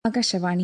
ആകാശവാണി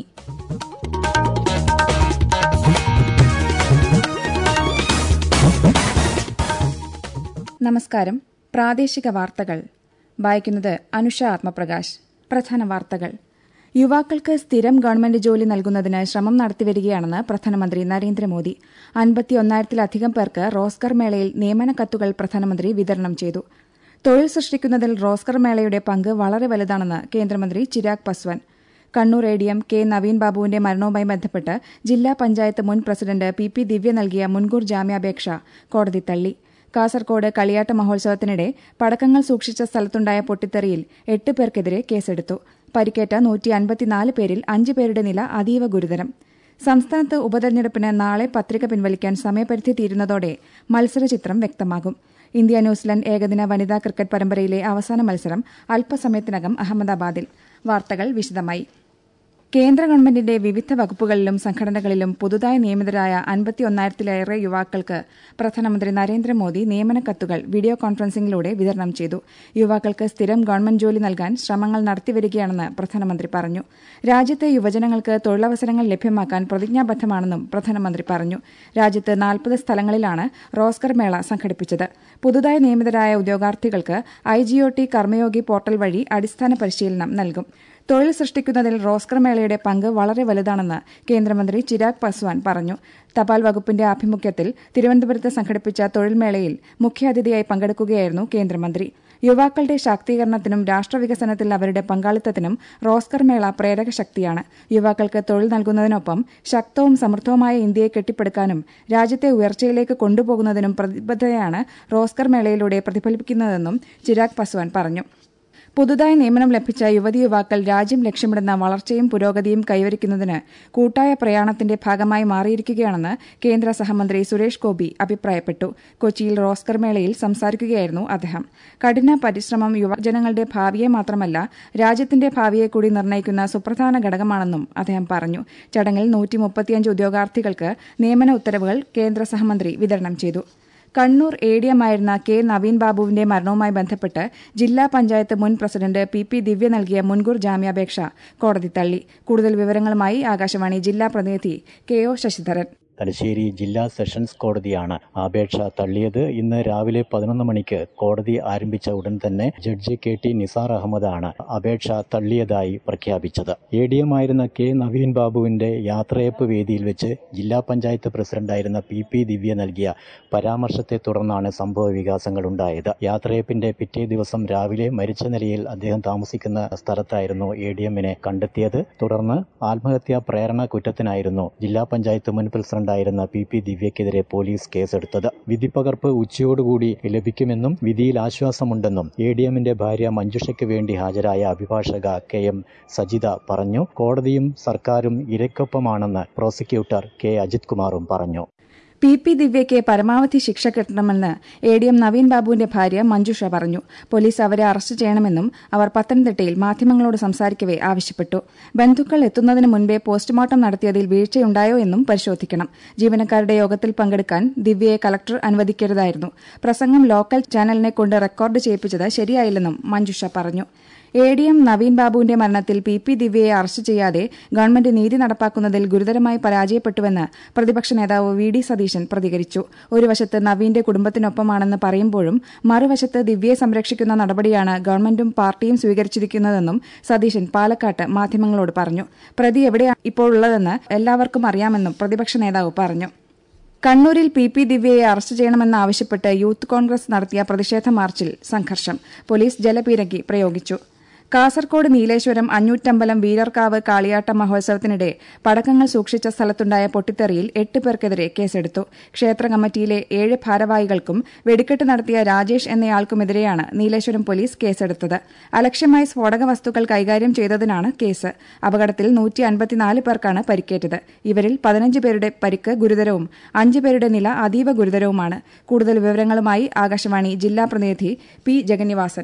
നമസ്കാരം പ്രാദേശിക വാർത്തകൾ വായിക്കുന്നത് അനുഷ ആത്മപ്രകാശ് പ്രധാന വാർത്തകൾ യുവാക്കൾക്ക് സ്ഥിരം ഗവൺമെന്റ് ജോലി നൽകുന്നതിന് ശ്രമം നടത്തിവരികയാണെന്ന് പ്രധാനമന്ത്രി നരേന്ദ്രമോദി അൻപത്തിയൊന്നായിരത്തിലധികം പേർക്ക് റോസ്കർ മേളയിൽ നിയമന കത്തുകൾ പ്രധാനമന്ത്രി വിതരണം ചെയ്തു തൊഴിൽ സൃഷ്ടിക്കുന്നതിൽ റോസ്കർ മേളയുടെ പങ്ക് വളരെ വലുതാണെന്ന് കേന്ദ്രമന്ത്രി Chirag Paswan Kannur A D M K Naveen ബാബുവിന്റെ മരണവുമായി ബന്ധപ്പെട്ട് ജില്ലാ പഞ്ചായത്ത് മുൻ പ്രസിഡന്റ് പി പി ദിവ്യ നൽകിയ മുൻകൂർ ജാമ്യാപേക്ഷ കോടതി തള്ളി കാസർകോട് കളിയാട്ട മഹോത്സവത്തിനിടെ പടക്കങ്ങൾ സൂക്ഷിച്ച സ്ഥലത്തുണ്ടായ പൊട്ടിത്തെറിയിൽ എട്ട് പേർക്കെതിരെ കേസെടുത്തു പരിക്കേറ്റ നൂറ്റി അൻപത്തിനാല് പേരിൽ അഞ്ച് പേരുടെ നില അതീവ ഗുരുതരം സംസ്ഥാനത്ത് ഉപതെരഞ്ഞെടുപ്പിന് നാളെ പത്രിക പിൻവലിക്കാൻ സമയപരിധി തീരുന്നതോടെ മത്സരചിത്രം വ്യക്തമാകും ഇന്ത്യ ന്യൂസിലൻഡ് ഏകദിന വനിതാ ക്രിക്കറ്റ് പരമ്പരയിലെ അവസാന മത്സരം അല്പസമയത്തിനകം അഹമ്മദാബാദിൽ വാർത്തകൾ വിശദമായി കേന്ദ്ര ഗവൺമെന്റിന്റെ വിവിധ വകുപ്പുകളിലും സംഘടനകളിലും പുതുതായി നിയമിതരായ അൻപത്തിയൊന്നായിരത്തിലേറെ യുവാക്കൾക്ക് പ്രധാനമന്ത്രി നരേന്ദ്രമോദി നിയമന കത്തുകൾ വീഡിയോ കോൺഫറൻസിംഗിലൂടെ വിതരണം ചെയ്തു യുവാക്കൾക്ക് സ്ഥിരം ഗവൺമെന്റ് ജോലി നൽകാൻ ശ്രമങ്ങൾ നടത്തിവരികയാണെന്ന് പ്രധാനമന്ത്രി പറഞ്ഞു രാജ്യത്തെ യുവജനങ്ങൾക്ക് തൊഴിലവസരങ്ങൾ ലഭ്യമാക്കാൻ പ്രതിജ്ഞാബദ്ധമാണെന്നും പ്രധാനമന്ത്രി പറഞ്ഞു രാജ്യത്ത് നാൽപ്പത് സ്ഥലങ്ങളിലാണ് റോസ്കർ മേള സംഘടിപ്പിച്ചത് പുതുതായി നിയമിതരായ ഉദ്യോഗാർത്ഥികൾക്ക് ഐജിഒടി കർമ്മയോഗി പോർട്ടൽ വഴി അടിസ്ഥാന പരിശീലനം നൽകും തൊഴിൽ സൃഷ്ടിക്കുന്നതിൽ റോസ്കർ മേളയുടെ പങ്ക് വളരെ വലുതാണെന്ന് കേന്ദ്രമന്ത്രി ചിരാഗ് പസ്വാൻ പറഞ്ഞു തപാൽ വകുപ്പിന്റെ ആഭിമുഖ്യത്തിൽ തിരുവനന്തപുരത്ത് സംഘടിപ്പിച്ച തൊഴിൽ മേളയിൽ മുഖ്യാതിഥിയായി പങ്കെടുക്കുകയായിരുന്നു കേന്ദ്രമന്ത്രി യുവാക്കളുടെ ശാക്തീകരണത്തിനും രാഷ്ട്രവികസനത്തിൽ അവരുടെ പങ്കാളിത്തത്തിനും റോസ്കർ മേള പ്രേരക ശക്തിയാണ് യുവാക്കൾക്ക് തൊഴിൽ നൽകുന്നതിനൊപ്പം ശക്തവും സമൃദ്ധവുമായ ഇന്ത്യയെ കെട്ടിപ്പടുക്കാനും രാജ്യത്തെ ഉയർച്ചയിലേക്ക് കൊണ്ടുപോകുന്നതിനും പ്രതിബദ്ധതയാണ് റോസ്കർ മേളയിലൂടെ പ്രതിഫലിപ്പിക്കുന്നതെന്നും ചിരാഗ് പസ്വാൻ പറഞ്ഞു പുതുതായി നിയമനം ലഭിച്ച യുവതി യുവാക്കൾ രാജ്യം ലക്ഷ്യമിടുന്ന വളർച്ചയും പുരോഗതിയും കൈവരിക്കുന്നതിന് കൂട്ടായ പ്രയാണത്തിന്റെ ഭാഗമായി മാറിയിരിക്കുകയാണെന്ന് കേന്ദ്ര സഹമന്ത്രി സുരേഷ് ഗോപി അഭിപ്രായപ്പെട്ടു കൊച്ചിയിൽ റോസ്കർ മേളയിൽ സംസാരിക്കുകയായിരുന്നു അദ്ദേഹം കഠിന പരിശ്രമം യുവജനങ്ങളുടെ ഭാവിയെ മാത്രമല്ല രാജ്യത്തിന്റെ ഭാവിയെ കൂടി നിർണ്ണയിക്കുന്ന സുപ്രധാന ഘടകമാണെന്നും അദ്ദേഹം പറഞ്ഞു ചടങ്ങിൽ നൂറ്റി മുപ്പത്തിയഞ്ച് ഉദ്യോഗാർത്ഥികൾക്ക് നിയമന ഉത്തരവുകൾ കേന്ദ്ര സഹമന്ത്രി വിതരണം ചെയ്തു കണ്ണൂർ എ ഡി എമായിരുന്ന കെ നവീൻ ബാബുവിന്റെ മരണവുമായി ബന്ധപ്പെട്ട് ജില്ലാ പഞ്ചായത്ത് മുൻ പ്രസിഡന്റ് പി പി ദിവ്യ നൽകിയ മുൻകൂർ ജാമ്യാപേക്ഷ കോടതി തള്ളി കൂടുതൽ വിവരങ്ങളുമായി ആകാശവാണി ജില്ലാ പ്രതിനിധി കെ ഒ ശശിധരൻ തലശ്ശേരി ജില്ലാ സെഷൻസ് കോടതിയാണ് അപേക്ഷ തള്ളിയത് ഇന്ന് രാവിലെ പതിനൊന്ന് മണിക്ക് കോടതി ആരംഭിച്ച ഉടൻ തന്നെ ജഡ്ജി കെ ടി നിസാർ അഹമ്മദാണ് അപേക്ഷ തള്ളിയതായി പ്രഖ്യാപിച്ചത് എ ഡി എം ആയിരുന്ന കെ നവീൻ ബാബുവിന്റെ യാത്രയപ്പ് വേദിയിൽ വെച്ച് ജില്ലാ പഞ്ചായത്ത് പ്രസിഡന്റായിരുന്ന പി പി ദിവ്യ നൽകിയ പരാമർശത്തെ തുടർന്നാണ് സംഭവ വികാസങ്ങൾ ഉണ്ടായത് യാത്രയപ്പിന്റെ പിറ്റേ ദിവസം രാവിലെ മരിച്ച നിലയിൽ അദ്ദേഹം താമസിക്കുന്ന സ്ഥലത്തായിരുന്നു എ ഡി എമ്മിനെ കണ്ടെത്തിയത് തുടർന്ന് ആത്മഹത്യാ പ്രേരണ കുറ്റത്തിനായിരുന്നു ജില്ലാ പഞ്ചായത്ത് മുൻ പ്രസിഡന്റ് ഉണ്ടായിരുന്ന പി പി ദിവ്യക്കെതിരെ പോലീസ് കേസെടുത്തത് വിധിപ്പകർപ്പ് ഉച്ചയോടുകൂടി ലഭിക്കുമെന്നും വിധിയിൽ ആശ്വാസമുണ്ടെന്നും എ ഡി എമ്മിന്റെ ഭാര്യ മഞ്ജുഷയ്ക്ക് വേണ്ടി ഹാജരായ അഭിഭാഷക കെ എം സജിത പറഞ്ഞു കോടതിയും സർക്കാരും ഇരയ്ക്കൊപ്പമാണെന്ന് പ്രോസിക്യൂട്ടർ കെ അജിത് കുമാറും പറഞ്ഞു പി പി ദിവ്യയ്ക്ക് പരമാവധി ശിക്ഷ കിട്ടണമെന്ന് എ ഡി എം നവീൻ ബാബുവിന്റെ ഭാര്യ മഞ്ജുഷ പറഞ്ഞു പോലീസ് അവരെ അറസ്റ്റ് ചെയ്യണമെന്നും അവർ പത്തനംതിട്ടയിൽ മാധ്യമങ്ങളോട് സംസാരിക്കവെ ആവശ്യപ്പെട്ടു ബന്ധുക്കൾ എത്തുന്നതിന് മുൻപേ പോസ്റ്റ്മോർട്ടം നടത്തിയതിൽ വീഴ്ചയുണ്ടായോ എന്നും പരിശോധിക്കണം ജീവനക്കാരുടെ യോഗത്തിൽ പങ്കെടുക്കാൻ ദിവ്യയെ കലക്ടർ അനുവദിക്കരുതായിരുന്നു പ്രസംഗം ലോക്കൽ ചാനലിനെ കൊണ്ട് റെക്കോർഡ് ചെയ്യിപ്പിച്ചത് ശരിയായില്ലെന്നും മഞ്ജുഷ പറഞ്ഞു എ ഡി എം നവീൻ ബാബുവിന്റെ മരണത്തിൽ പി പി ദിവ്യയെ അറസ്റ്റ് ചെയ്യാതെ ഗവൺമെന്റ് നീതി നടപ്പാക്കുന്നതിൽ ഗുരുതരമായി പരാജയപ്പെട്ടുവെന്ന് പ്രതിപക്ഷ നേതാവ് വി ഡി സതീശൻ പ്രതികരിച്ചു ഒരു വശത്ത് നവീന്റെ കുടുംബത്തിനൊപ്പമാണെന്ന് പറയുമ്പോഴും മറുവശത്ത് ദിവ്യയെ സംരക്ഷിക്കുന്ന നടപടിയാണ് ഗവൺമെന്റും പാർട്ടിയും സ്വീകരിച്ചിരിക്കുന്നതെന്നും സതീശൻ പാലക്കാട്ട് മാധ്യമങ്ങളോട് പറഞ്ഞു പ്രതി എവിടെയാണ് ഇപ്പോഴുള്ളതെന്ന് എല്ലാവർക്കും അറിയാമെന്നും പ്രതിപക്ഷ നേതാവ് പറഞ്ഞു കണ്ണൂരിൽ പി പി ദിവ്യയെ അറസ്റ്റ് ചെയ്യണമെന്നാവശ്യപ്പെട്ട് യൂത്ത് കോൺഗ്രസ് നടത്തിയ പ്രതിഷേധ മാർച്ചിൽ സംഘർഷം പോലീസ് ജലപീരങ്കി പ്രയോഗിച്ചു കാസർകോട് നീലേശ്വരം അഞ്ഞൂറ്റമ്പലം വീരർക്കാവ് കാളിയാട്ട മഹോത്സവത്തിനിടെ പടക്കങ്ങൾ സൂക്ഷിച്ച സ്ഥലത്തുണ്ടായ പൊട്ടിത്തെറിയിൽ എട്ട് പേർക്കെതിരെ കേസെടുത്തു ക്ഷേത്ര കമ്മിറ്റിയിലെ ഏഴ് ഭാരവാഹികൾക്കും വെടിക്കെട്ട് നടത്തിയ രാജേഷ് എന്നയാൾക്കുമെതിരെയാണ് നീലേശ്വരം പോലീസ് കേസെടുത്തത് അലക്ഷ്യമായി സ്ഫോടക വസ്തുക്കൾ കൈകാര്യം ചെയ്തതിനാണ് കേസ് അപകടത്തിൽ നൂറ്റി അൻപത്തിനാല് പേർക്കാണ് പരിക്കേറ്റത് ഇവരിൽ പതിനഞ്ച് പേരുടെ പരിക്ക് ഗുരുതരവും അഞ്ച് പേരുടെ നില അതീവ ഗുരുതരവുമാണ് കൂടുതൽ വിവരങ്ങളുമായി ആകാശവാണി ജില്ലാ പ്രതിനിധി പി ജഗന്നിവാസൻ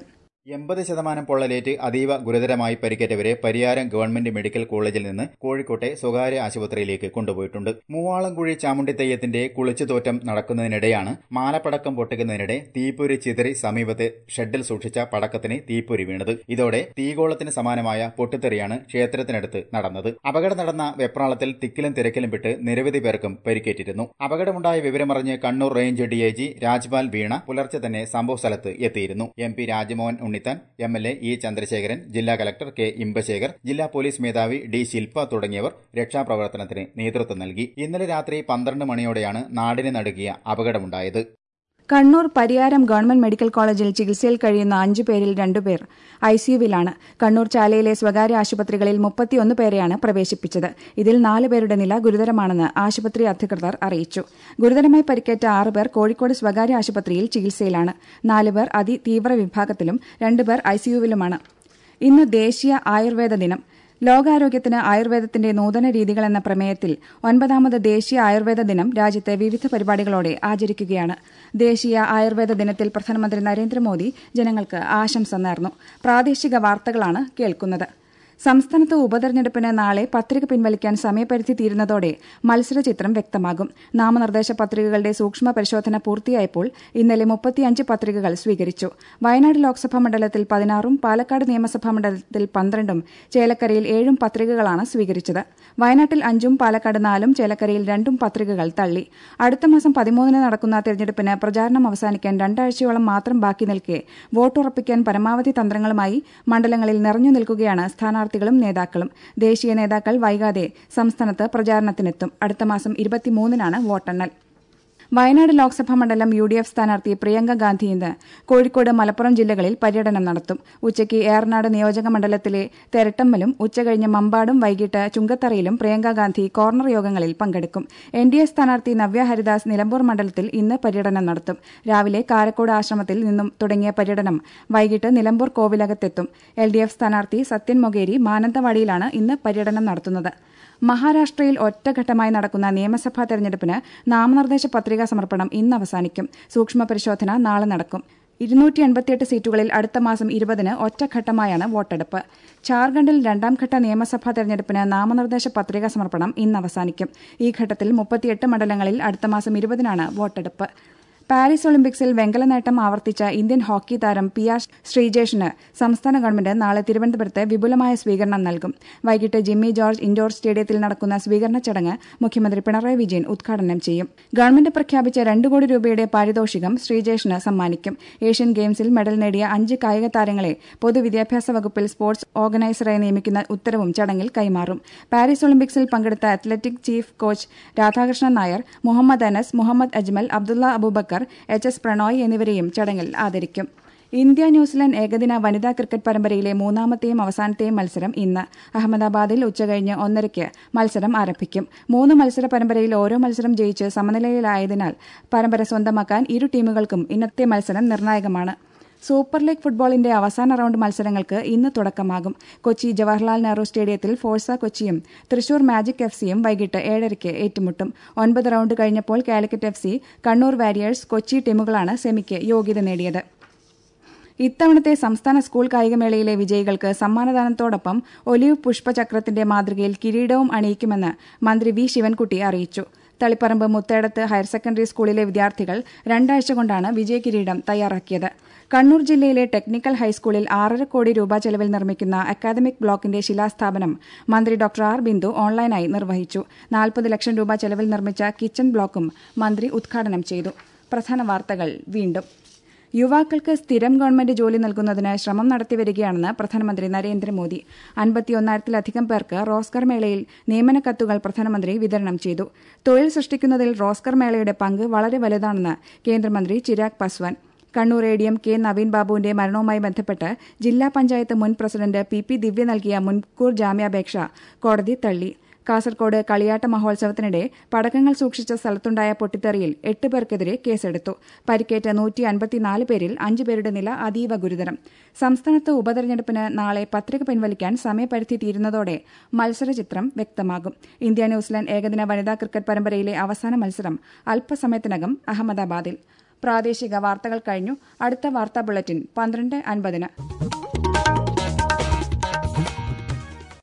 എൺപത് ശതമാനം പൊള്ളലേറ്റ് അതീവ ഗുരുതരമായി പരിക്കേറ്റവരെ പരിയാരം ഗവൺമെന്റ് മെഡിക്കൽ കോളേജിൽ നിന്ന് കോഴിക്കോട്ടെ സ്വകാര്യ ആശുപത്രിയിലേക്ക് കൊണ്ടുപോയിട്ടുണ്ട് മൂവാളംകുഴി ചാമുണ്ടിത്തെയ്യത്തിന്റെ കുളിച്ചുതോറ്റം നടക്കുന്നതിനിടെയാണ് മാലപ്പടക്കം പൊട്ടിക്കുന്നതിനിടെ തീപ്പൊരി ചിതറി സമീപത്തെ ഷെഡിൽ സൂക്ഷിച്ച പടക്കത്തിന് തീപ്പൊരി വീണത് ഇതോടെ തീഗോളത്തിന് സമാനമായ പൊട്ടിത്തെറിയാണ് ക്ഷേത്രത്തിനടുത്ത് നടന്നത് അപകടം നടന്ന വെപ്രാളത്തിൽ തിക്കിലും തിരക്കിലും വിട്ട് നിരവധി പേർക്കും പരിക്കേറ്റിരുന്നു അപകടമുണ്ടായ വിവരമറിഞ്ഞ് കണ്ണൂർ റേഞ്ച് ഡിഐജി രാജ്പാൽ വീണ പുലർച്ചെ തന്നെ സംഭവസ്ഥലത്ത് എത്തിയിരുന്നു M P Rajmohan Unnithan M L A E Chandrasekharan ജില്ലാ കലക്ടർ കെ ഇമ്പശേഖർ ജില്ലാ പോലീസ് മേധാവി ഡി ശില്പ തുടങ്ങിയവർ രക്ഷാപ്രവർത്തനത്തിന് നേതൃത്വം നൽകി ഇന്നലെ രാത്രി പന്ത്രണ്ട് മണിയോടെയാണ് നാടിനെ നടുക്കിയ അപകടമുണ്ടായത് കണ്ണൂർ പരിയാരം ഗവൺമെന്റ് മെഡിക്കൽ കോളേജിൽ ചികിത്സയിൽ കഴിയുന്ന അഞ്ചു പേരിൽ രണ്ടുപേർ ഐസിയുവിലാണ് കണ്ണൂർ ചാലയിലെ സ്വകാര്യ ആശുപത്രികളിൽ മുപ്പത്തിയൊന്ന് പേരെയാണ് പ്രവേശിപ്പിച്ചത് ഇതിൽ നാല് പേരുടെ നില ഗുരുതരമാണെന്ന് ആശുപത്രി അധികൃതർ അറിയിച്ചു ഗുരുതരമായി പരിക്കേറ്റ ആറുപേർ കോഴിക്കോട് സ്വകാര്യ ആശുപത്രിയിൽ ചികിത്സയിലാണ് നാലുപേർ അതിതീവ്ര വിഭാഗത്തിലും രണ്ടുപേർ ഐസിയുവിലുമാണ് ഇന്ന് ദേശീയ ആയുർവേദ ദിനം ലോകാരോഗ്യത്തിന് ആയുർവേദത്തിന്റെ നൂതന രീതികൾ എന്ന പ്രമേയത്തിൽ ഒൻപതാമത് ദേശീയ ആയുർവേദ ദിനം രാജ്യത്ത് വിവിധ പരിപാടികളോടെ ആചരിക്കുകയാണ് ദേശീയ ആയുർവേദ ദിനത്തിൽ പ്രധാനമന്ത്രി നരേന്ദ്രമോദി ജനങ്ങൾക്ക് ആശംസ നേർന്നു പ്രാദേശിക വാർത്തകളാണ് കേൾക്കുന്നത് സംസ്ഥാനത്ത് ഉപതെരഞ്ഞെടുപ്പിന് നാളെ പത്രിക പിൻവലിക്കാൻ സമയപരിധി തീരുന്നതോടെ മത്സരചിത്രം വ്യക്തമാകും നാമനിർദ്ദേശ പത്രികകളുടെ സൂക്ഷ്മ പരിശോധന പൂർത്തിയായപ്പോൾ ഇന്നലെ മുപ്പത്തിയഞ്ച് പത്രികകൾ സ്വീകരിച്ചു വയനാട് ലോക്സഭാ മണ്ഡലത്തിൽ പതിനാറും പാലക്കാട് നിയമസഭാ മണ്ഡലത്തിൽ പന്ത്രണ്ടും ചേലക്കരയിൽ ഏഴും പത്രികകളാണ് സ്വീകരിച്ചത് വയനാട്ടിൽ അഞ്ചും പാലക്കാട് നാലും ചേലക്കരയിൽ രണ്ടും പത്രികകൾ തള്ളി അടുത്ത മാസം പതിമൂന്നിന് നടക്കുന്ന തെരഞ്ഞെടുപ്പിന് പ്രചാരണം അവസാനിക്കാൻ രണ്ടാഴ്ചയോളം മാത്രം ബാക്കി നിൽക്കെ വോട്ടുറപ്പിക്കാൻ പരമാവധി തന്ത്രങ്ങളുമായി മണ്ഡലങ്ങളിൽ നിറഞ്ഞു നിൽക്കുകയാണ് സ്ഥാനാർത്ഥി സ്ഥാനാർത്ഥികളും നേതാക്കളും ദേശീയ നേതാക്കൾ വൈകാതെ സംസ്ഥാനത്ത് പ്രചാരണത്തിനെത്തും അടുത്ത മാസം ഇരുപത്തിമൂന്നിനാണ് വോട്ടെണ്ണൽ വയനാട് ലോക്സഭാ മണ്ഡലം യു ഡി എഫ് സ്ഥാനാർത്ഥി പ്രിയങ്ക ഗാന്ധി ഇന്ന് കോഴിക്കോട് മലപ്പുറം ജില്ലകളിൽ പര്യടനം നടത്തും ഉച്ചയ്ക്ക് ഏറനാട് നിയോജക മണ്ഡലത്തിലെ തെരട്ടമ്മലും ഉച്ചകഴിഞ്ഞ് മമ്പാടും വൈകിട്ട് ചുങ്കത്തറയിലും പ്രിയങ്ക ഗാന്ധി കോർണർ യോഗങ്ങളിൽ പങ്കെടുക്കും എൻ ഡി എ സ്ഥാനാർത്ഥി നവ്യ ഹരിദാസ് നിലമ്പൂർ മണ്ഡലത്തിൽ ഇന്ന് പര്യടനം നടത്തും രാവിലെ കാരക്കോട് ആശ്രമത്തിൽ നിന്നും തുടങ്ങിയ പര്യടനം വൈകിട്ട് നിലമ്പൂർ കോവിലകത്തെത്തും എൽ ഡി എഫ് സ്ഥാനാർത്ഥി സത്യൻ മൊകേരി മാനന്തവാടിയിലാണ് ഇന്ന് പര്യടനം നടത്തുന്നത് മഹാരാഷ്ട്രയിൽ ഒറ്റഘട്ടമായി നടക്കുന്ന നിയമസഭാ തെരഞ്ഞെടുപ്പിന് നാമനിർദ്ദേശ പത്രികാ സമർപ്പണം ഇന്ന് അവസാനിക്കും സൂക്ഷ്മ പരിശോധന നാളെ നടക്കും ഇരുന്നൂറ്റി എൺപത്തിയെട്ട് സീറ്റുകളിൽ അടുത്ത മാസം ഇരുപതിന് ഒറ്റഘട്ടമായാണ് വോട്ടെടുപ്പ് ഝാർഖണ്ഡിൽ രണ്ടാംഘട്ട നിയമസഭാ തെരഞ്ഞെടുപ്പിന് നാമനിർദ്ദേശ പത്രികാ സമർപ്പണം ഇന്ന് അവസാനിക്കും ഈ ഘട്ടത്തിൽ മുപ്പത്തിയെട്ട് മണ്ഡലങ്ങളിൽ അടുത്ത മാസം ഇരുപതിനാണ് വോട്ടെടുപ്പ് പാരീസ് ഒളിമ്പിക്സിൽ വെങ്കല നേട്ടം ആവർത്തിച്ച ഇന്ത്യൻ ഹോക്കി താരം പി ആർ ശ്രീജേഷിന് സംസ്ഥാന ഗവൺമെന്റ് നാളെ തിരുവനന്തപുരത്ത് വിപുലമായ സ്വീകരണം നൽകും വൈകിട്ട് ജിമ്മി ജോർജ് ഇൻഡോർ സ്റ്റേഡിയത്തിൽ നടക്കുന്ന സ്വീകരണ ചടങ്ങ് മുഖ്യമന്ത്രി പിണറായി വിജയൻ ഉദ്ഘാടനം ചെയ്യും ഗവൺമെന്റ് പ്രഖ്യാപിച്ച രണ്ട് കോടി രൂപയുടെ പാരിതോഷികം ശ്രീജേഷിന് സമ്മാനിക്കും ഏഷ്യൻ ഗെയിംസിൽ മെഡൽ നേടിയ അഞ്ച് കായിക താരങ്ങളെ പൊതുവിദ്യാഭ്യാസ വകുപ്പിൽ സ്പോർട്സ് ഓർഗനൈസറായി നിയമിക്കുന്ന ഉത്തരവും ചടങ്ങിൽ കൈമാറും പാരീസ് ഒളിമ്പിക്സിൽ പങ്കെടുത്ത athletic chief coach Radhakrishnan Nair Muhammad Anas Muhammad Ajmal Abdulla Aboobacker H S Prannoy എന്നിവരെയും ചടങ്ങിൽ ആദരിക്കും ഇന്ത്യ ന്യൂസിലൻഡ് ഏകദിന വനിതാ ക്രിക്കറ്റ് പരമ്പരയിലെ മൂന്നാമത്തെയും അവസാനത്തെയും മത്സരം ഇന്ന് അഹമ്മദാബാദിൽ ഉച്ചകഴിഞ്ഞ് ഒന്നരയ്ക്ക് മത്സരം ആരംഭിക്കും മൂന്ന് മത്സര പരമ്പരയിൽ ഓരോ മത്സരം ജയിച്ച് സമനിലയിലായതിനാൽ പരമ്പര സ്വന്തമാക്കാൻ ഇരു ടീമുകൾക്കും ഇന്നത്തെ മത്സരം നിർണായകമാണ് സൂപ്പർ ലീഗ് ഫുട്ബോളിന്റെ അവസാന റൌണ്ട് മത്സരങ്ങൾക്ക് ഇന്ന് തുടക്കമാകും കൊച്ചി ജവഹർലാൽ നെഹ്റു സ്റ്റേഡിയത്തിൽ ഫോഴ്സ കൊച്ചിയും തൃശൂർ മാജിക് എഫ് സിയും വൈകിട്ട് ഏഴരയ്ക്ക് ഏറ്റുമുട്ടും ഒൻപത് റൌണ്ട് കഴിഞ്ഞപ്പോൾ Calicut F C Kannur warriors Kochi ടീമുകളാണ് സെമിക്ക് യോഗ്യത നേടിയത് ഇത്തവണത്തെ സംസ്ഥാന സ്കൂൾ കായികമേളയിലെ വിജയികൾക്ക് സമ്മാനദാനത്തോടൊപ്പം ഒലിവ് പുഷ്പചക്രത്തിന്റെ മാതൃകയിൽ കിരീടവും അണിയിക്കുമെന്ന് മന്ത്രി വി ശിവൻകുട്ടി അറിയിച്ചു തളിപ്പറമ്പ് മുത്തേടത്ത് ഹയർ സെക്കൻഡറി സ്കൂളിലെ വിദ്യാർത്ഥികൾ രണ്ടാഴ്ച കൊണ്ടാണ് വിജയകിരീടം തയ്യാറാക്കിയത് കണ്ണൂർ ജില്ലയിലെ ടെക്നിക്കൽ ഹൈസ്കൂളിൽ ആറര കോടി രൂപ ചെലവിൽ നിർമ്മിക്കുന്ന അക്കാദമിക് ബ്ലോക്കിന്റെ ശിലാസ്ഥാപനം മന്ത്രി ഡോക്ടർ ആർ ബിന്ദു ഓൺലൈനായി നിർവഹിച്ചു നാൽപ്പത് ലക്ഷം രൂപ ചെലവിൽ നിർമ്മിച്ച കിച്ചൺ ബ്ലോക്കും മന്ത്രി ഉദ്ഘാടനം ചെയ്തു പ്രധാന വാർത്തകൾ വീണ്ടും യുവാക്കൾക്ക് സ്ഥിരം ഗവൺമെന്റ് ജോലി നൽകുന്നതിന് ശ്രമം നടത്തിവരികയാണെന്ന് പ്രധാനമന്ത്രി നരേന്ദ്രമോദി അൻപത്തിയൊന്നായിരത്തിലധികം പേർക്ക് റോസ്കർ മേളയിൽ നിയമന കത്തുകൾ പ്രധാനമന്ത്രി വിതരണം ചെയ്തു തൊഴിൽ സൃഷ്ടിക്കുന്നതിൽ റോസ്കർ മേളയുടെ പങ്ക് വളരെ വലുതാണെന്ന് കേന്ദ്രമന്ത്രി Chirag Paswan Kannur A D M K Naveen ബാബുവിന്റെ മരണവുമായി ബന്ധപ്പെട്ട് ജില്ലാ പഞ്ചായത്ത് മുൻ പ്രസിഡന്റ് പി പി ദിവ്യ നൽകിയ മുൻകൂർ ജാമ്യാപേക്ഷ കോടതി തള്ളി കാസർകോട് കളിയാട്ട മഹോത്സവത്തിനിടെ പടക്കങ്ങൾ സൂക്ഷിച്ച സ്ഥലത്തുണ്ടായ പൊട്ടിത്തെറിയിൽ എട്ട് പേർക്കെതിരെ കേസെടുത്തു പരിക്കേറ്റ നൂറ്റി അൻപത്തിനാല് പേരിൽ അഞ്ചു പേരുടെ നില അതീവ ഗുരുതരം സംസ്ഥാനത്ത് ഉപതെരഞ്ഞെടുപ്പിന് നാളെ പത്രിക പിൻവലിക്കാൻ സമയപരിധി തീരുന്നതോടെ മത്സരചിത്രം വ്യക്തമാകും ഇന്ത്യ ന്യൂസിലാൻഡ് ഏകദിന വനിതാ ക്രിക്കറ്റ് പരമ്പരയിലെ അവസാന മത്സരം അല്പസമയത്തിനകം അഹമ്മദാബാദിൽ പ്രാദേശിക വാർത്തകൾ കഴിഞ്ഞു അടുത്ത വാർത്താ ബുള്ളറ്റിൻ പന്ത്രണ്ട് അൻപതിന്